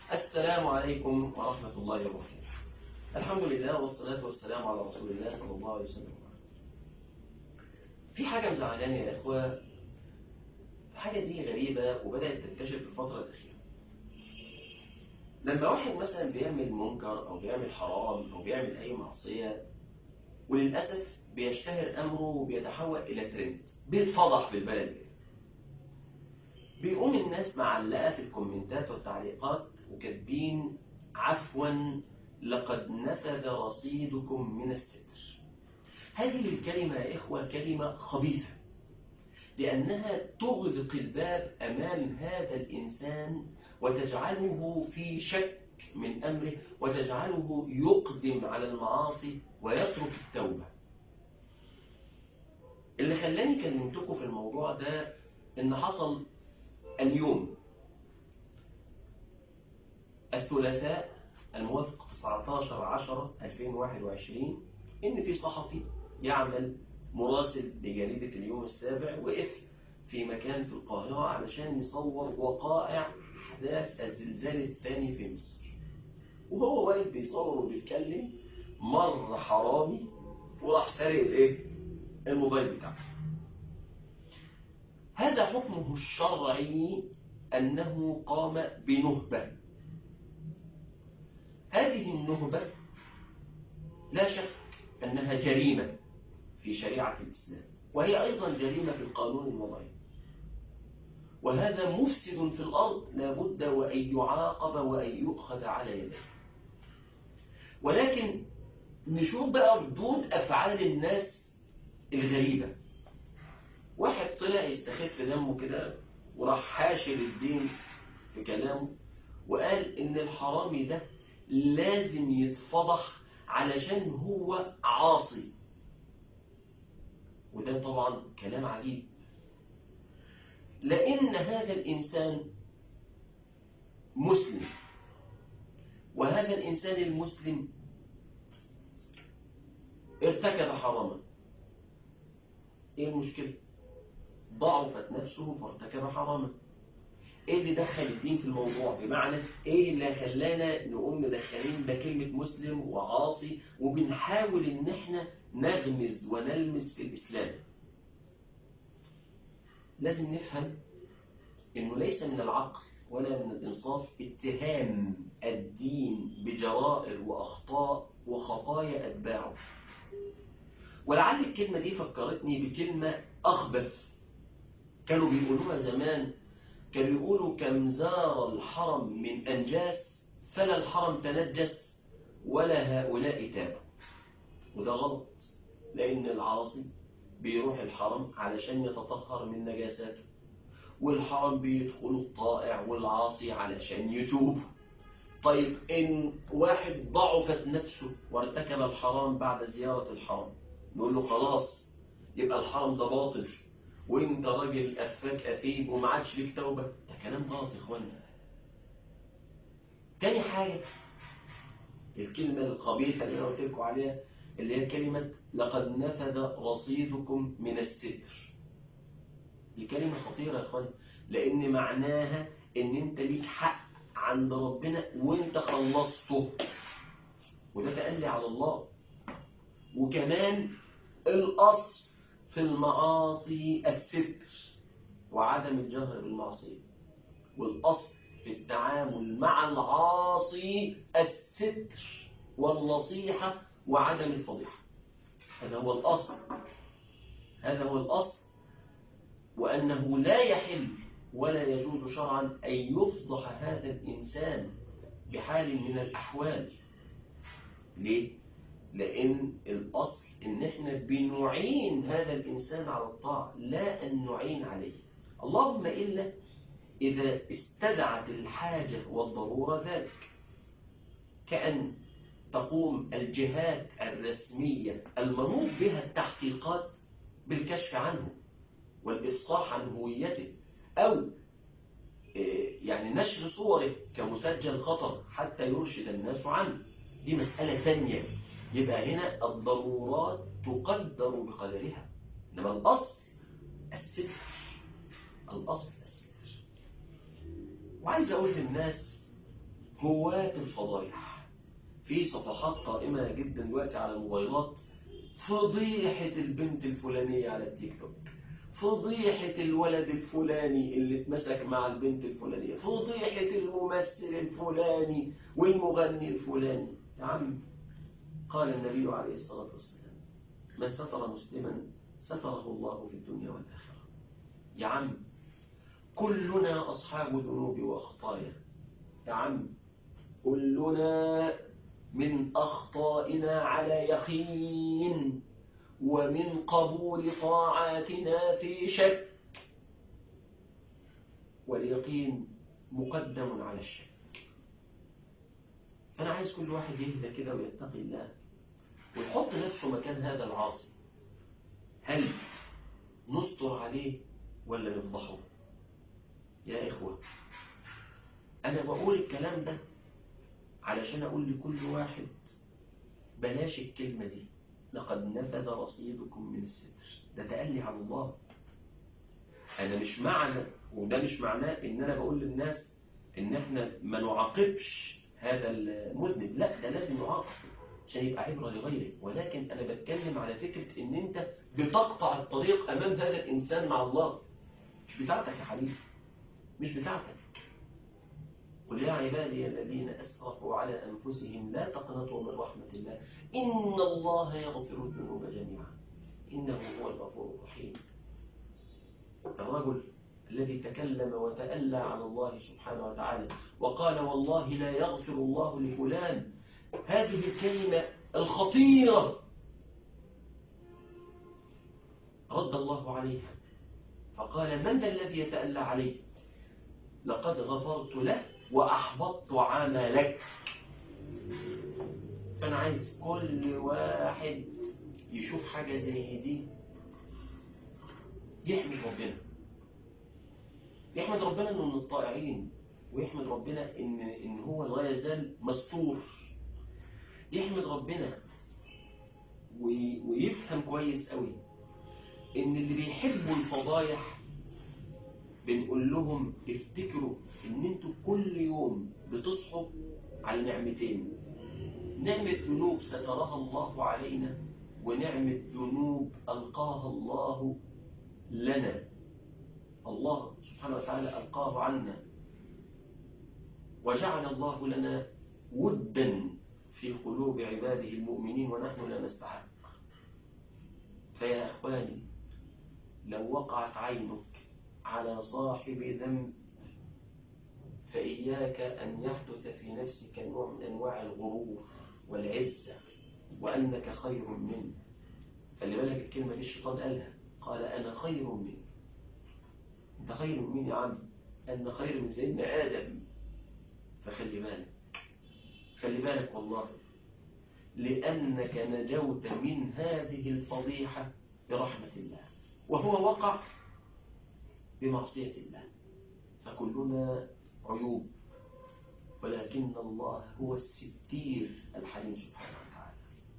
السلام عليكم ورحمة الله وبركاته الحمد لله والصلاة والسلام على رسول الله صلى الله عليه وسلم في حاجة مزعلاني يا إخوة الحاجة دي غريبة وبدأت تنتشر في الفترة الأخيرة لما واحد مثلا بيعمل منكر أو بيعمل حرام أو بيعمل أي معصية وللأسف بيشتهر أمره وبيتحول إلى ترند بيتفضح في البلد كده. بيقوم الناس معلقة في الكومنتات والتعليقات وكاتبين عفوا لقد نفذ رصيدكم من الستر هذه الكلمة يا إخوة كلمة خبيثة لأنها تغلق الباب أمام هذا الإنسان وتجعله في شك من أمره وتجعله يقدم على المعاصي ويترك التوبة اللي خلاني كلمتكم في الموضوع ده إن حصل اليوم الثلاثاء الموافق 19 10 2021 إن في صحفي يعمل مراسل لجريدة اليوم السابع وقف في مكان في القاهرة علشان يصور وقائع أحداث الزلزال الثاني في مصر وهو واقف بيصور وبيتكلم مر حرامي وراح سارق الايه؟ الموبايل بتاعه هذا حكمه الشرعي أنه قام بنهبة هذه النهبة لا شك أنها جريمة في شريعة الإسلام وهي أيضا جريمة في القانون الوضعي وهذا مفسد في الأرض لابد وأن يعاقب وأن يؤخذ على يده ولكن نشوف بقى ردود أفعال الناس الغريبة واحد طلع يستخف دمه كده وراح حاشر الدين في كلامه وقال إن الحرامي ده لازم يتفضح علشان هو عاصي وده طبعا كلام عجيب لأن هذا الإنسان مسلم وهذا الإنسان المسلم ارتكب حراما ايه المشكلة ضعفت نفسه فارتكب حراما ايه اللي دخل الدين في الموضوع بمعنى ايه اللي خلانا نقوم مدخلين بكلمة مسلم وعاصي وبنحاول ان احنا نغمز ونلمس في الاسلام لازم نفهم انه ليس من العقل ولا من الانصاف اتهام الدين بجرائر واخطاء وخطايا اتباعه ولعل الكلمة دي فكرتني بكلمة أخبث كانوا بيقولوها زمان كانوا يقولوا كم زار الحرم من أنجاس فلا الحرم تنجس ولا هؤلاء تابوا وده غلط لأن العاصي بيروح الحرم علشان يتطهر من نجاساته والحرم بيدخل الطائع والعاصي علشان يتوب طيب إن واحد ضعفت نفسه وارتكب الحرام بعد زيارة الحرم نقول له خلاص يبقى الحرم ده باطل وانت راجل افاك اثيب وما عادش ليك توبه ده كلام غلط يا اخوانا تاني حاجه الكلمه القبيحه اللي انا قلت لكم عليها اللي هي كلمه لقد نفذ رصيدكم من الستر دي كلمه خطيره يا اخوانا لان معناها ان انت ليك حق عند ربنا وانت خلصته وده تألي على الله وكمان الأصل في المعاصي الستر وعدم الجهر بالمعصية والأصل في التعامل مع العاصي الستر والنصيحة وعدم الفضيحة هذا هو الأصل هذا هو الأصل وأنه لا يحل ولا يجوز شرعا أن يفضح هذا الإنسان بحال من الأحوال ليه؟ لأن الأصل إن إحنا بنعين هذا الإنسان على الطاعة لا أن نعين عليه اللهم إلا إذا استدعت الحاجة والضرورة ذلك كأن تقوم الجهات الرسمية المنوط بها التحقيقات بالكشف عنه والإفصاح عن هويته أو يعني نشر صوره كمسجل خطر حتى يرشد الناس عنه دي مسألة ثانية يبقى هنا الضرورات تقدر بقدرها إنما الأصل الستر الأصل الستر وعايز أقول للناس هواة الفضايح في صفحات قائمة جدا دلوقتي على الموبايلات فضيحة البنت الفلانية على التيك توك فضيحة الولد الفلاني اللي اتمسك مع البنت الفلانية فضيحة الممثل الفلاني والمغني الفلاني يا عم قال النبي عليه الصلاة والسلام من ستر مسلما ستره الله في الدنيا والآخرة يا عم كلنا أصحاب ذنوب وأخطايا يا عم كلنا من أخطائنا على يقين ومن قبول طاعاتنا في شك واليقين مقدم على الشك أنا عايز كل واحد يهدى كده ويتقي الله ويحط نفسه مكان هذا العاصي هل نستر عليه ولا نفضحه يا إخوة أنا بقول الكلام ده علشان أقول لكل واحد بلاش الكلمة دي لقد نفذ رصيدكم من الستر ده تألي على الله أنا مش معنى وده مش معناه إن أنا بقول للناس إن إحنا ما نعاقبش هذا المذنب لا ده لازم يعاقب عشان يبقى عبرة لغيره ولكن أنا بتكلم على فكرة إن أنت بتقطع الطريق أمام هذا الإنسان مع الله مش بتاعتك يا حبيبي مش بتاعتك قل يا عبادي الذين أسرفوا على أنفسهم لا تقنطوا من رحمة الله إن الله يغفر الذنوب جميعا إنه هو الغفور الرحيم الرجل الذي تكلم وتألى على الله سبحانه وتعالى وقال والله لا يغفر الله لفلان هذه الكلمة الخطيرة رد الله عليها فقال من ذا الذي يتألى عليه لقد غفرت له وأحبطت عملك فأنا عايز كل واحد يشوف حاجة زي دي يحمد ربنا يحمد ربنا انه من الطائعين ويحمد ربنا ان ان هو لا يزال مستور يحمد ربنا وي- ويفهم كويس قوي ان اللي بيحبوا الفضايح بنقول لهم افتكروا ان انتوا كل يوم بتصحوا على نعمتين نعمة ذنوب سترها الله علينا ونعمة ذنوب ألقاها الله لنا الله سبحانه وتعالى ألقاه عنا وجعل الله لنا ودا في قلوب عباده المؤمنين ونحن لا نستحق فيا أخواني لو وقعت عينك على صاحب ذنب فإياك أن يحدث في نفسك نوع من أنواع الغرور والعزة وأنك خير منه خلي بالك الكلمة دي الشيطان قالها قال أنا خير منه أنت خير من يا عم أنا خير من سيدنا آدم فخلي بالك خلي بالك والله لأنك نجوت من هذه الفضيحة برحمة الله وهو وقع بمعصية الله فكلنا عيوب ولكن الله هو الستير الحليم سبحانه وتعالى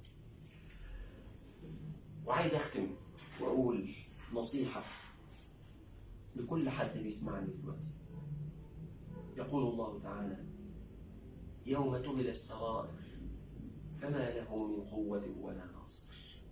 وعايز أختم وأقول نصيحة لكل حد بيسمعني دلوقتي يقول الله تعالى يوم تبل السرائر فما له من قوة ولا ناصر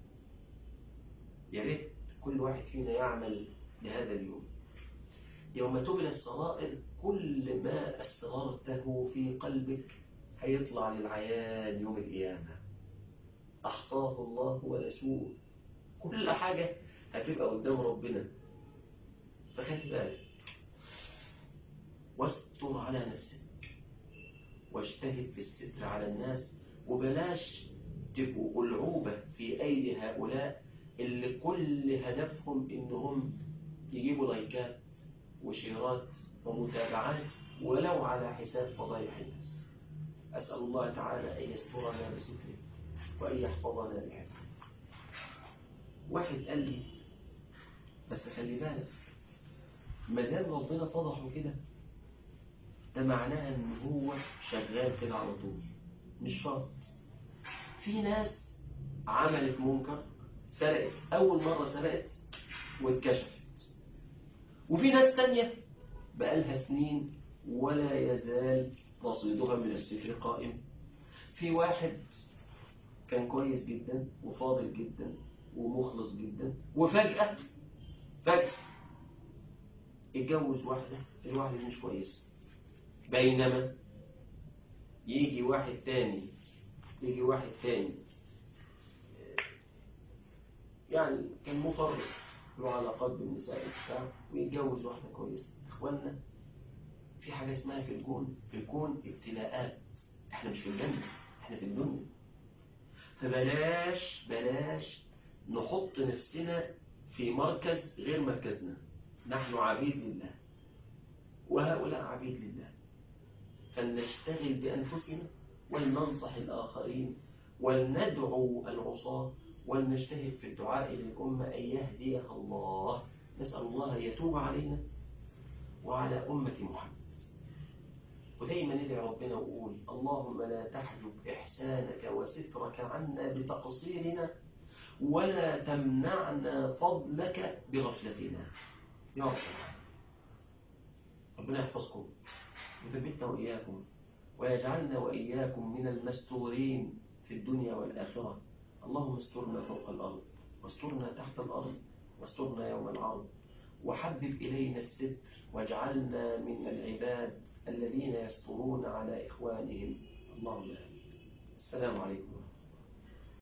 يا ريت كل واحد فينا يعمل لهذا اليوم يوم تبل السرائر كل ما أسررته في قلبك هيطلع للعيان يوم القيامة أحصاه الله ونسوه كل حاجة هتبقى قدام ربنا فخلي بالك واستر على نفسك واجتهد في الستر على الناس وبلاش تبقوا ألعوبة في أيدي هؤلاء اللي كل هدفهم إنهم يجيبوا لايكات وشيرات ومتابعات ولو على حساب فضائح الناس أسأل الله تعالى أن يسترنا بستره وأن يحفظنا بحفظه واحد قال لي بس خلي بالك ما دام ربنا فضحه كده ده معناها ان هو شغال كده على طول مش شرط في ناس عملت منكر سرقت اول مره سرقت واتكشفت وفي ناس تانية بقالها سنين ولا يزال رصيدها من الستر قائم في واحد كان كويس جدا وفاضل جدا ومخلص جدا وفجأة فجأة اتجوز واحدة الواحدة دي مش كويسة بينما يجي واحد تاني يجي واحد تاني يعني كان مفرط له علاقات بالنساء وبتاع ويتجوز واحدة كويسة اخوانا في حاجة اسمها في الكون في الكون ابتلاءات احنا مش في الجنة احنا في الدنيا فبلاش بلاش نحط نفسنا في مركز غير مركزنا نحن عبيد لله وهؤلاء عبيد لله فلنشتغل بأنفسنا ولننصح الآخرين ولندعو العصاة ولنجتهد في الدعاء للأمة أن يهديها الله نسأل الله أن يتوب علينا وعلى أمة محمد ودايما ندعي ربنا وقول اللهم لا تحجب إحسانك وسترك عنا بتقصيرنا ولا تمنعنا فضلك بغفلتنا يا رب ربنا يحفظكم ويثبتنا وإياكم ويجعلنا وإياكم من المستورين في الدنيا والآخرة اللهم استرنا فوق الأرض واسترنا تحت الأرض واسترنا يوم العرض وحبب إلينا الستر واجعلنا من العباد الذين يسترون على إخوانهم اللهم آمين السلام عليكم